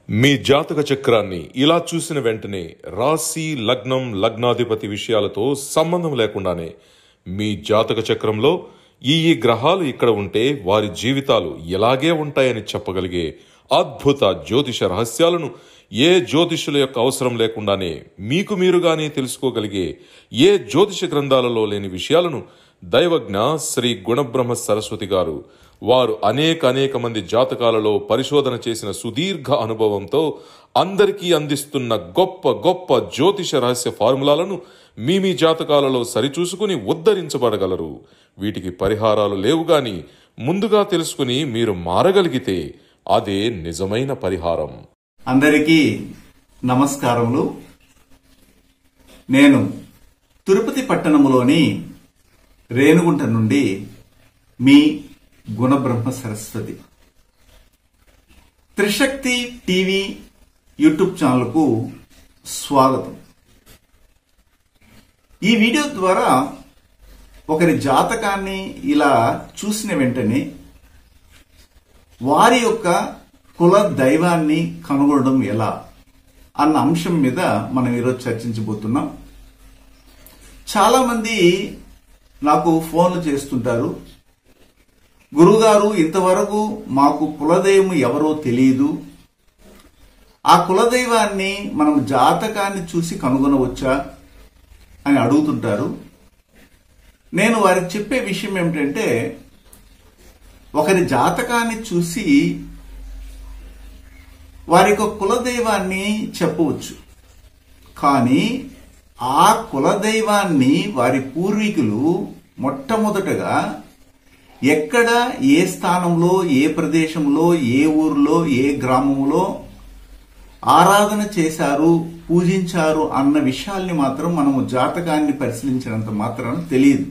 మీ జాతక చక్రాన్ని ఇలా చూసిన వెంటనే రాశి లగ్నం లగ్నాధిపతి విషయాలతో సంబంధం లేకుండానే మీ జాతక చక్రంలో ఈ ఈ గ్రహాలు ఇక్కడ ఉంటే వారి జీవితాలు ఎలాగే ఉంటాయని చెప్పగలిగే అద్భుత జ్యోతిష రహస్యాలను ఏ జ్యోతిషుల యొక్క అవసరం లేకుండానే మీకు మీరుగానే తెలుసుకోగలిగే ఏ జ్యోతిష గ్రంథాలలో లేని విషయాలను దైవజ్ఞ శ్రీ గుణబ్రహ్మ సరస్వతి గారు వారు అనేక అనేక మంది జాతకాలలో పరిశోధన చేసిన సుదీర్ఘ అనుభవంతో అందరికీ అందిస్తున్న గొప్ప గొప్ప జ్యోతిష రహస్య ఫార్ములాలను మీ మీ జాతకాలలో సరిచూసుకుని ఉద్ధరించబడగలరు వీటికి పరిహారాలు లేవు గాని ముందుగా తెలుసుకుని మీరు మారగలిగితే అదే నిజమైన పరిహారం అందరికీ నమస్కారములు నేను తిరుపతి పట్టణములోని రేణుగుంట నుండి మీ గుణబ్రహ్మ సరస్వతి త్రిశక్తి టీవీ యూట్యూబ్ ఛానల్కు స్వాగతం ఈ వీడియో ద్వారా ఒకరి జాతకాన్ని ఇలా చూసిన వెంటనే వారి యొక్క కుల దైవాన్ని కనుగొనడం ఎలా అన్న అంశం మీద మనం ఈరోజు చర్చించబోతున్నాం చాలా మంది నాకు ఫోన్లు చేస్తుంటారు గురుగారు ఇంతవరకు మాకు కులదైవం ఎవరో తెలియదు ఆ కులదైవాన్ని మనం జాతకాన్ని చూసి కనుగొనవచ్చా అని అడుగుతుంటారు నేను వారికి చెప్పే విషయం ఏమిటంటే ఒకరి జాతకాన్ని చూసి వారి యొక్క కులదైవాన్ని చెప్పవచ్చు కానీ ఆ కులదైవాన్ని వారి పూర్వీకులు మొట్టమొదటగా ఎక్కడ ఏ స్థానంలో ఏ ప్రదేశంలో ఏ ఊర్లో ఏ గ్రామంలో ఆరాధన చేశారు పూజించారు అన్న విషయాల్ని మాత్రం మనము జాతకాన్ని పరిశీలించినంత మాత్రం తెలియదు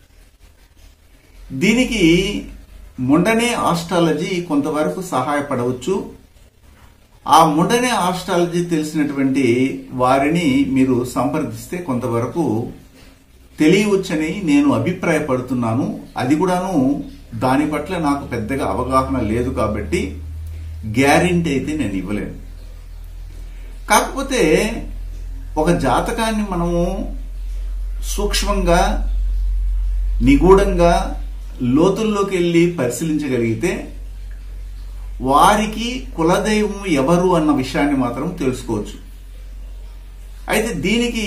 దీనికి ముండనే ఆస్ట్రాలజీ కొంతవరకు సహాయపడవచ్చు ఆ ముండనే ఆస్ట్రాలజీ తెలిసినటువంటి వారిని మీరు సంప్రదిస్తే కొంతవరకు తెలియవచ్చని నేను అభిప్రాయపడుతున్నాను అది కూడాను దాని పట్ల నాకు పెద్దగా అవగాహన లేదు కాబట్టి గ్యారెంటీ అయితే నేను ఇవ్వలేను కాకపోతే ఒక జాతకాన్ని మనము సూక్ష్మంగా నిగూఢంగా లోతుల్లోకి వెళ్ళి పరిశీలించగలిగితే వారికి కులదైవం ఎవరు అన్న విషయాన్ని మాత్రం తెలుసుకోవచ్చు అయితే దీనికి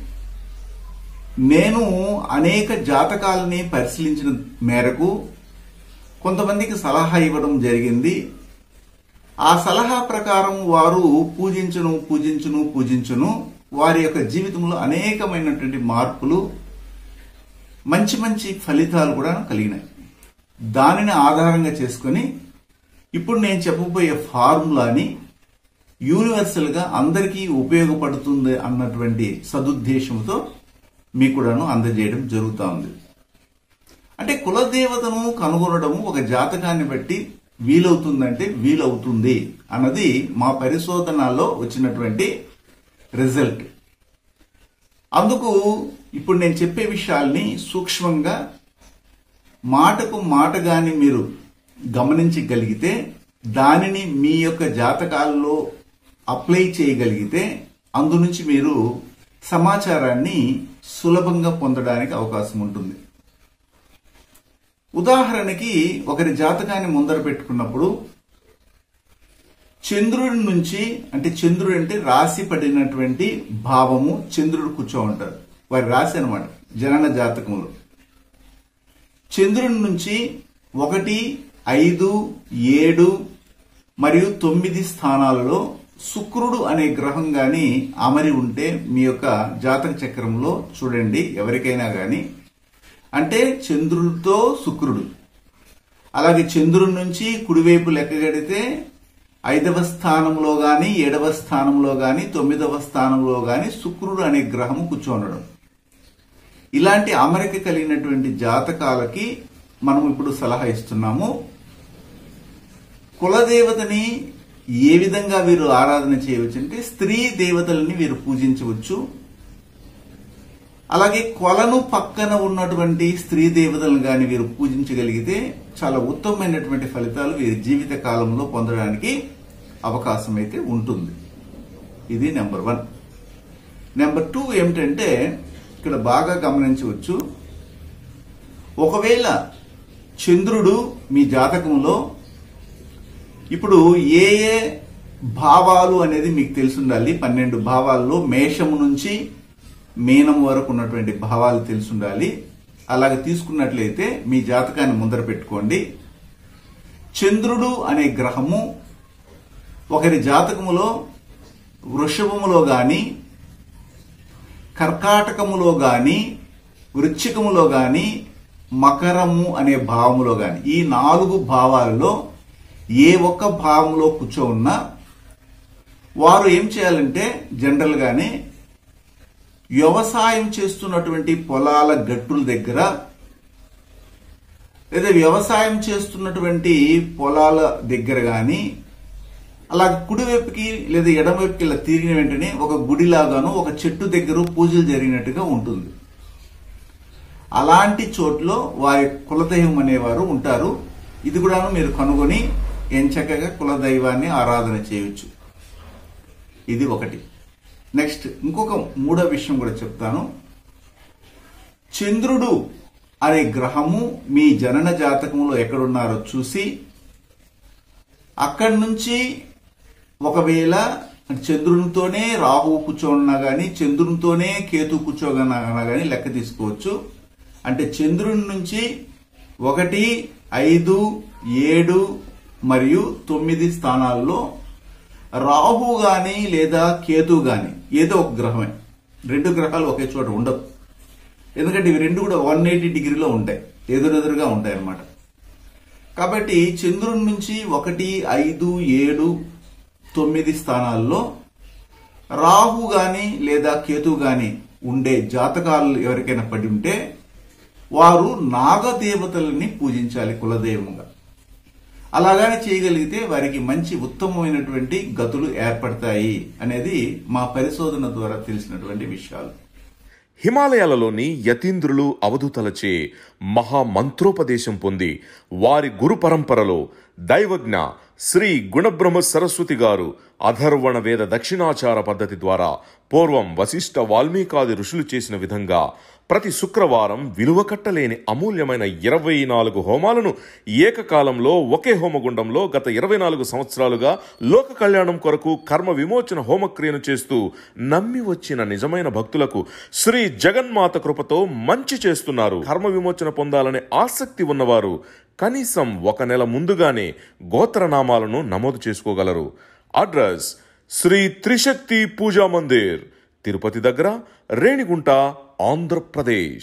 నేను అనేక జాతకాలని పరిశీలించిన మేరకు కొంతమందికి సలహా ఇవ్వడం జరిగింది ఆ సలహా ప్రకారం వారు పూజించును పూజించును పూజించును వారి యొక్క జీవితంలో అనేకమైనటువంటి మార్పులు మంచి మంచి ఫలితాలు కూడా కలిగినాయి దానిని ఆధారంగా చేసుకొని ఇప్పుడు నేను చెప్పబోయే ఫార్ములాని యూనివర్సల్ గా అందరికీ ఉపయోగపడుతుంది అన్నటువంటి సదుద్దేశంతో మీకు కూడాను అందజేయడం జరుగుతూ ఉంది అంటే కులదేవతను కనుగొనడం ఒక జాతకాన్ని బట్టి వీలవుతుందంటే వీలవుతుంది అన్నది మా పరిశోధనలో వచ్చినటువంటి రిజల్ట్ అందుకు ఇప్పుడు నేను చెప్పే విషయాల్ని సూక్ష్మంగా మాటకు మాటగాని మీరు గమనించగలిగితే దానిని మీ యొక్క జాతకాల్లో అప్లై చేయగలిగితే అందు నుంచి మీరు సమాచారాన్ని సులభంగా పొందడానికి అవకాశం ఉంటుంది ఉదాహరణకి ఒకరి జాతకాన్ని ముందర పెట్టుకున్నప్పుడు చంద్రుడి నుంచి అంటే చంద్రుడు అంటే రాశి పడినటువంటి భావము చంద్రుడు కూర్చో ఉంటారు వారి రాశి అనమాట జనన జాతకంలో చంద్రుడి నుంచి ఒకటి ఐదు ఏడు మరియు తొమ్మిది స్థానాలలో శుక్రుడు అనే గ్రహం గాని అమరి ఉంటే మీ యొక్క జాతక చక్రంలో చూడండి ఎవరికైనా గాని అంటే చంద్రుడితో శుక్రుడు అలాగే చంద్రుడి నుంచి కుడివైపు లెక్కగడితే ఐదవ స్థానంలో గాని ఏడవ స్థానంలో గాని తొమ్మిదవ స్థానంలో గాని శుక్రుడు అనే గ్రహము కూర్చోండడం ఇలాంటి అమరిక కలిగినటువంటి జాతకాలకి మనం ఇప్పుడు సలహా ఇస్తున్నాము కులదేవతని ఏ విధంగా వీరు ఆరాధన చేయవచ్చు అంటే స్త్రీ దేవతలని వీరు పూజించవచ్చు అలాగే కొలను పక్కన ఉన్నటువంటి స్త్రీ దేవతలను గాని వీరు పూజించగలిగితే చాలా ఉత్తమమైనటువంటి ఫలితాలు వీరి జీవిత కాలంలో పొందడానికి అవకాశం అయితే ఉంటుంది ఇది నెంబర్ వన్ నెంబర్ టూ ఏమిటంటే ఇక్కడ బాగా గమనించవచ్చు ఒకవేళ చంద్రుడు మీ జాతకంలో ఇప్పుడు ఏ ఏ భావాలు అనేది మీకు తెలిసి ఉండాలి పన్నెండు భావాల్లో మేషము నుంచి మీనం వరకు ఉన్నటువంటి భావాలు తెలిసి ఉండాలి అలాగ తీసుకున్నట్లయితే మీ జాతకాన్ని ముందర పెట్టుకోండి చంద్రుడు అనే గ్రహము ఒకరి జాతకములో వృషభములో గాని కర్కాటకములో గాని వృశ్చికములో గాని మకరము అనే భావములో గాని ఈ నాలుగు భావాలలో ఏ ఒక్క భావంలో కూర్చో ఉన్నా వారు ఏం చేయాలంటే జనరల్ గానే వ్యవసాయం చేస్తున్నటువంటి పొలాల గట్టుల దగ్గర లేదా వ్యవసాయం చేస్తున్నటువంటి పొలాల దగ్గర గాని అలా కుడివైపుకి లేదా ఎడమవైపుకి ఇలా తిరిగిన వెంటనే ఒక గుడిలాగాను ఒక చెట్టు దగ్గర పూజలు జరిగినట్టుగా ఉంటుంది అలాంటి చోట్ల వారి కులదైవం అనేవారు ఉంటారు ఇది కూడాను మీరు కనుగొని ఎంచక్కగా కులదైవాన్ని ఆరాధన చేయొచ్చు ఇది ఒకటి నెక్స్ట్ ఇంకొక మూడో విషయం కూడా చెప్తాను చంద్రుడు అనే గ్రహము మీ జనన జాతకంలో ఎక్కడున్నారో చూసి అక్కడి నుంచి ఒకవేళ చంద్రునితోనే రాహువు కూర్చోన్నా గాని చంద్రునితోనే కేతు కూర్చోగన్నా గాని లెక్క తీసుకోవచ్చు అంటే చంద్రుని నుంచి ఒకటి ఐదు ఏడు మరియు తొమ్మిది స్థానాల్లో రాహు గాని లేదా కేతు గాని ఏదో ఒక గ్రహమే రెండు గ్రహాలు ఒకే చోట ఉండవు ఎందుకంటే ఇవి రెండు కూడా వన్ ఎయిటీ డిగ్రీలో ఉంటాయి ఎదురెదురుగా ఉంటాయి అన్నమాట కాబట్టి చంద్రుడి నుంచి ఒకటి ఐదు ఏడు తొమ్మిది స్థానాల్లో రాహు గాని లేదా కేతు గాని ఉండే జాతకాలు ఎవరికైనా పడి ఉంటే వారు నాగదేవతలని పూజించాలి కులదైవంగా అలాగానే చేయగలిగితే వారికి మంచి ఉత్తమమైనటువంటి గతులు ఏర్పడతాయి అనేది మా పరిశోధన ద్వారా తెలిసినటువంటి విషయాలు హిమాలయాలలోని యతీంద్రులు అవధూతలచే మహామంత్రోపదేశం పొంది వారి గురు పరంపరలో దైవజ్ఞ శ్రీ గుణబ్రహ్మ సరస్వతి గారు అధర్వణ వేద దక్షిణాచార పద్ధతి ద్వారా పూర్వం వశిష్ఠ వాల్మీకాది ఋషులు చేసిన విధంగా ప్రతి శుక్రవారం విలువ కట్టలేని అమూల్యమైన ఇరవై నాలుగు హోమాలను ఏకకాలంలో ఒకే హోమగుండంలో గత ఇరవై నాలుగు సంవత్సరాలుగా లోక కళ్యాణం కొరకు కర్మ విమోచన హోమక్రియను చేస్తూ నమ్మి వచ్చిన నిజమైన భక్తులకు శ్రీ జగన్మాత కృపతో మంచి చేస్తున్నారు కర్మ విమోచన పొందాలనే ఆసక్తి ఉన్నవారు కనీసం ఒక నెల ముందుగానే గోత్రనామాలను నమోదు చేసుకోగలరు అడ్రస్ శ్రీ త్రిశక్తి పూజా మందిర్ తిరుపతి దగ్గర రేణిగుంట ఆంధ్రప్రదేశ్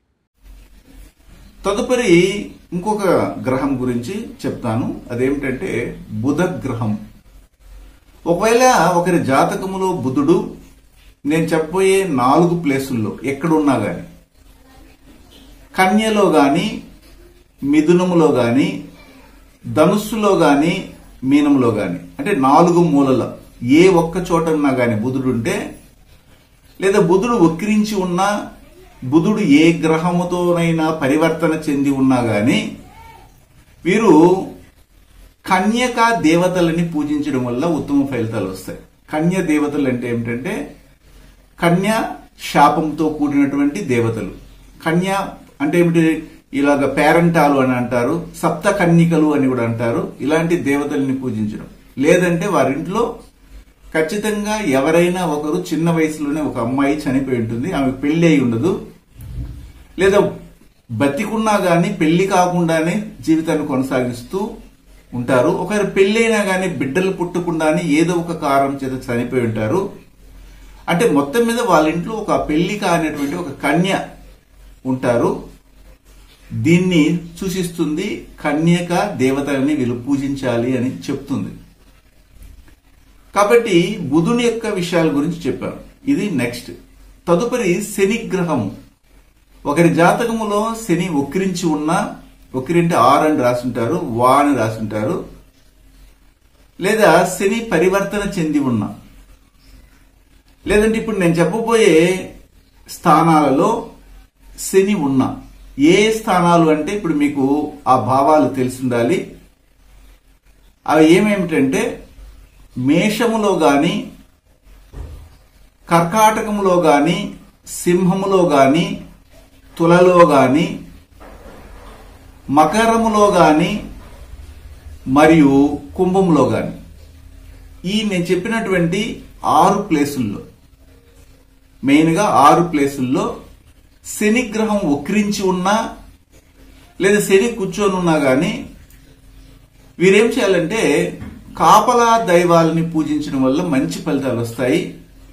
తదుపరి ఇంకొక గ్రహం గురించి చెప్తాను అదేమిటంటే బుధ గ్రహం ఒకవేళ ఒకరి జాతకములో బుధుడు నేను చెప్పబోయే నాలుగు ప్లేసుల్లో ఎక్కడున్నా గాని కన్యలో గాని మిథునములో గాని ధనుస్సులో గాని మీనములో గాని అంటే నాలుగు మూలల ఏ ఒక్క చోట ఉన్నా గాని బుధుడు ఉంటే లేదా బుధుడు వక్రించి ఉన్నా బుధుడు ఏ గ్రహముతోనైనా పరివర్తన చెంది ఉన్నా గాని వీరు కన్యక దేవతలని పూజించడం వల్ల ఉత్తమ ఫలితాలు వస్తాయి కన్య దేవతలు అంటే ఏమిటంటే కన్య శాపంతో కూడినటువంటి దేవతలు కన్య అంటే ఏమిటి ఇలాగ పేరంటాలు అని అంటారు సప్త కన్యకలు అని కూడా అంటారు ఇలాంటి దేవతల్ని పూజించడం లేదంటే వారింట్లో ఖచ్చితంగా ఎవరైనా ఒకరు చిన్న వయసులోనే ఒక అమ్మాయి చనిపోయి ఉంటుంది ఆమెకు పెళ్లి అయి ఉండదు లేదా బతికున్నా గాని పెళ్లి కాకుండానే జీవితాన్ని కొనసాగిస్తూ ఉంటారు ఒకరు పెళ్ళైనా గాని బిడ్డలు పుట్టకుండానే ఏదో ఒక కారణం చేత చనిపోయి ఉంటారు అంటే మొత్తం మీద వాళ్ళ ఇంట్లో ఒక పెళ్లి కానిటువంటి ఒక కన్య ఉంటారు దీన్ని సూచిస్తుంది కన్యక దేవతలని వీళ్ళు పూజించాలి అని చెప్తుంది కాబట్టి బుధుని యొక్క విషయాల గురించి చెప్పాను ఇది నెక్స్ట్ తదుపరి శని గ్రహము ఒకరి జాతకములో శని వక్రించి ఉన్నా వక్రింటే ఆర్ అని రాసుంటారు వా అని రాసుంటారు లేదా శని పరివర్తన చెంది ఉన్నా లేదంటే ఇప్పుడు నేను చెప్పబోయే స్థానాలలో శని ఉన్నా ఏ స్థానాలు అంటే ఇప్పుడు మీకు ఆ భావాలు తెలిసి ఉండాలి అవి ఏమేమిటంటే మేషములో గాని కర్కాటకములో గాని సింహములో గాని తులలో గాని మకరములో గాని మరియు కుంభంలో గాని ఈ నేను చెప్పినటువంటి ఆరు ప్లేసుల్లో మెయిన్గా ఆరు ప్లేసుల్లో శని గ్రహం వక్రించి ఉన్నా లేదా శని కూర్చొని ఉన్నా కానీ వీరేం చేయాలంటే కాపలా దైవాలని పూజించడం వల్ల మంచి ఫలితాలు వస్తాయి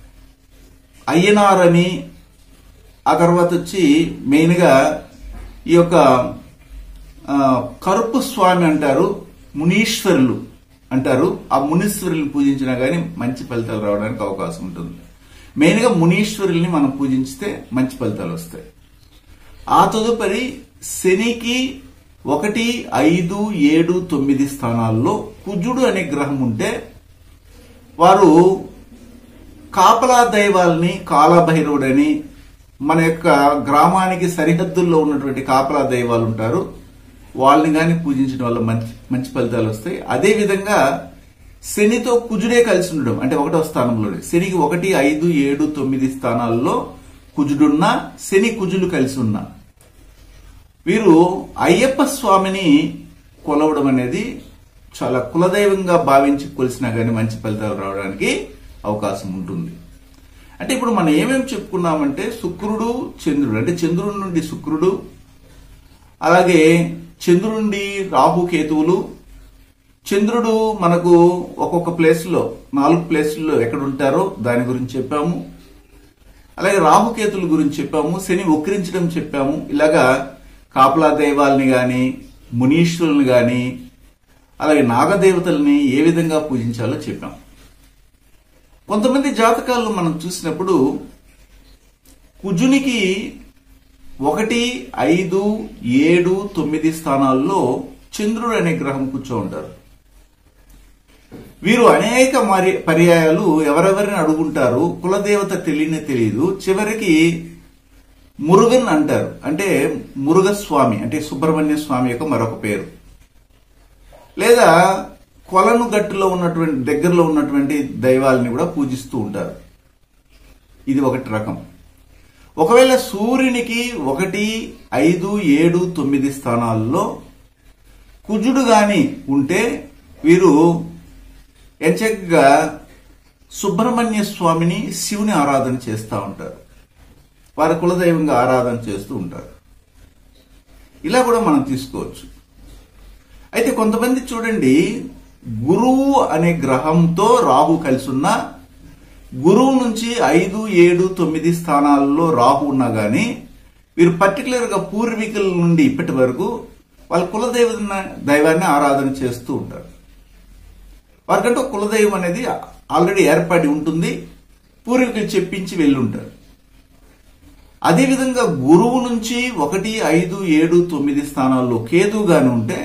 అయ్యనార్ అని ఆ తర్వాత వచ్చి మెయిన్గా ఈ యొక్క ఆ, కరుపు స్వామి అంటారు మునీశ్వరులు అంటారు ఆ మునీశ్వరుల్ని పూజించినా గానీ మంచి ఫలితాలు రావడానికి అవకాశం ఉంటుంది మెయిన్గా మునీశ్వరుల్ని మనం పూజించితే మంచి ఫలితాలు వస్తాయి ఆ తదుపరి శనికి ఒకటి ఐదు ఏడు తొమ్మిది స్థానాల్లో కుజుడు అనే గ్రహం ఉంటే వారు కాపలా దైవాల్ని కాలభైరవుడని మన యొక్క గ్రామానికి సరిహద్దుల్లో ఉన్నటువంటి కాపలా దైవాలు ఉంటారు వాళ్ళని కానీ పూజించడం వల్ల మంచి మంచి ఫలితాలు వస్తాయి అదే విధంగా శనితో కుజుడే కలిసి ఉండడం అంటే ఒకటో స్థానంలోనే శనికి ఒకటి ఐదు ఏడు తొమ్మిది స్థానాల్లో కుజుడున్నా శని కుజులు కలిసి ఉన్నా వీరు అయ్యప్ప స్వామిని కొలవడం అనేది చాలా కులదైవంగా భావించి కొలిసినా గానీ మంచి ఫలితాలు రావడానికి అవకాశం ఉంటుంది అంటే ఇప్పుడు మనం ఏమేమి చెప్పుకున్నామంటే శుక్రుడు చంద్రుడు అంటే చంద్రుడి నుండి శుక్రుడు అలాగే చంద్రుడి నుండి రాహు కేతువులు చంద్రుడు మనకు ఒక్కొక్క ప్లేస్లో నాలుగు ప్లేసుల్లో ఎక్కడ ఉంటారో దాని గురించి చెప్పాము అలాగే రాహుకేతుల గురించి చెప్పాము శని వక్రించడం చెప్పాము ఇలాగా కాపలా దైవాల్ని గాని మునీశ్వరుల్ని గాని అలాగే నాగదేవతల్ని ఏ విధంగా పూజించాలో చెప్పాం కొంతమంది జాతకాలను మనం చూసినప్పుడు కుజునికి ఒకటి ఐదు ఏడు తొమ్మిది స్థానాల్లో చంద్రుడు అనే గ్రహం కూర్చో ఉంటారు వీరు అనేక మరి పర్యాయాలు ఎవరెవరిని అడుగుంటారు కులదేవత తెలియనే తెలియదు చివరికి మురుగన్ అంటారు అంటే మురుగస్వామి అంటే సుబ్రహ్మణ్య స్వామి యొక్క మరొక పేరు లేదా కొలను గట్టులో ఉన్నటువంటి దగ్గరలో ఉన్నటువంటి దైవాలని కూడా పూజిస్తూ ఉంటారు ఇది ఒకటి రకం ఒకవేళ సూర్యునికి ఒకటి ఐదు ఏడు తొమ్మిది స్థానాల్లో కుజుడు గాని ఉంటే వీరు ఎంచక్కగా సుబ్రహ్మణ్య స్వామిని శివుని ఆరాధన చేస్తూ ఉంటారు వారి కులదైవంగా ఆరాధన చేస్తూ ఉంటారు ఇలా కూడా మనం తీసుకోవచ్చు అయితే కొంతమంది చూడండి గురువు అనే గ్రహంతో రాహు కలిసి ఉన్న గురువు నుంచి ఐదు ఏడు తొమ్మిది స్థానాల్లో రాహు ఉన్నా గానీ వీరు పర్టికులర్ గా పూర్వీకుల నుండి ఇప్పటి వరకు వాళ్ళ కులదైవ దైవాన్ని ఆరాధన చేస్తూ ఉంటారు వారికంటే ఒక కులదైవం అనేది ఆల్రెడీ ఏర్పడి ఉంటుంది పూర్వీకులు చెప్పించి వెళ్ళుంటారు అదేవిధంగా గురువు నుంచి ఒకటి ఐదు ఏడు తొమ్మిది స్థానాల్లో కేతుగాని ఉంటే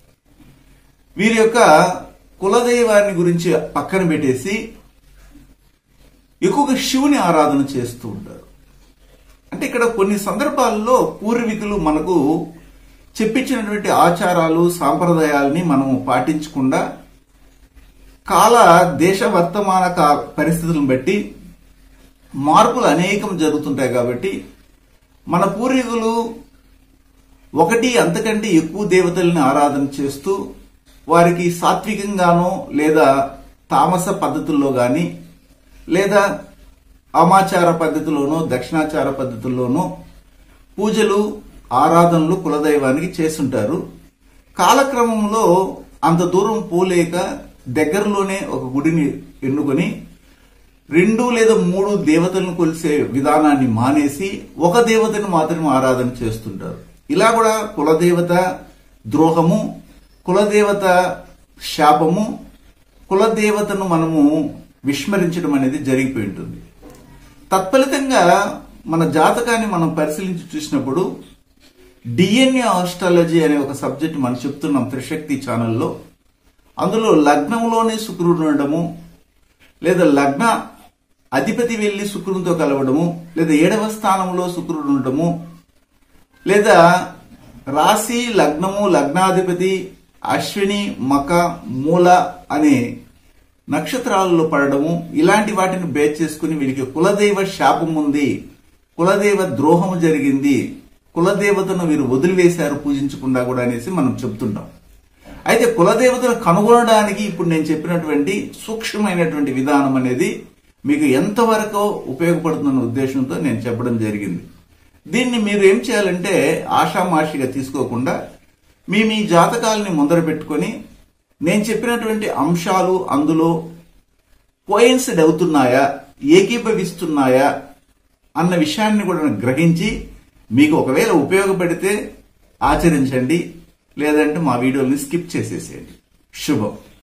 వీరి యొక్క కులదైవాన్ని గురించి పక్కన పెట్టేసి ఎక్కువగా శివుని ఆరాధన చేస్తూ ఉంటారు అంటే ఇక్కడ కొన్ని సందర్భాల్లో పూర్వీకులు మనకు చెప్పించినటువంటి ఆచారాలు సాంప్రదాయాల్ని మనము పాటించకుండా కాల దేశ వర్తమాన కా- పరిస్థితులను బట్టి మార్పులు అనేకం జరుగుతుంటాయి కాబట్టి మన పూర్వీకులు ఒకటి అంతకంటే ఎక్కువ దేవతల్ని ఆరాధన చేస్తూ వారికి సాత్వికంగానో లేదా తామస పద్ధతుల్లో గాని లేదా అమాచార పద్ధతిలోనో దక్షిణాచార పద్ధతుల్లోనో పూజలు ఆరాధనలు కులదైవానికి చేస్తుంటారు కాలక్రమంలో అంత దూరం పోలేక దగ్గరలోనే ఒక గుడిని ఎన్నుకొని రెండు లేదా మూడు దేవతలను కొలిసే విధానాన్ని మానేసి ఒక దేవతను మాత్రమే ఆరాధన చేస్తుంటారు ఇలా కూడా కులదేవత ద్రోహము కులదేవత శాపము కులదేవతను మనము విస్మరించడం అనేది జరిగిపోయి ఉంటుంది తత్ఫలితంగా మన జాతకాన్ని మనం పరిశీలించి చూసినప్పుడు డిఎన్ఏ ఆస్ట్రాలజీ అనే ఒక సబ్జెక్ట్ మనం చెప్తున్నాం త్రిశక్తి ఛానల్లో అందులో లగ్నంలోనే శుక్రుడు ఉండడము లేదా లగ్న అధిపతి వెళ్లి శుక్రునితో కలవడము లేదా ఏడవ స్థానంలో శుక్రుడు ఉండటము లేదా రాశి లగ్నము లగ్నాధిపతి అశ్విని మక మూల అనే నక్షత్రాలలో పడడము ఇలాంటి వాటిని బేస్ చేసుకుని వీరికి కులదైవ శాపం ఉంది కులదైవ ద్రోహం జరిగింది కులదేవతను వీరు వదిలివేశారు పూజించకుండా కూడా అనేసి మనం చెప్తుంటాం అయితే కులదేవతను కనుగొనడానికి ఇప్పుడు నేను చెప్పినటువంటి సూక్ష్మమైనటువంటి విధానం అనేది మీకు ఎంతవరకు ఉపయోగపడుతుందన్న ఉద్దేశంతో నేను చెప్పడం జరిగింది దీన్ని మీరు ఏం చేయాలంటే ఆషామాషిగా తీసుకోకుండా మీ మీ జాతకాలని ముందర పెట్టుకొని నేను చెప్పినటువంటి అంశాలు అందులో కోయిన్సిడ్ అవుతున్నాయా ఏకీభవిస్తున్నాయా అన్న విషయాన్ని కూడా గ్రహించి మీకు ఒకవేళ ఉపయోగపడితే ఆచరించండి లేదంటే మా వీడియోని స్కిప్ చేసేసేయండి శుభం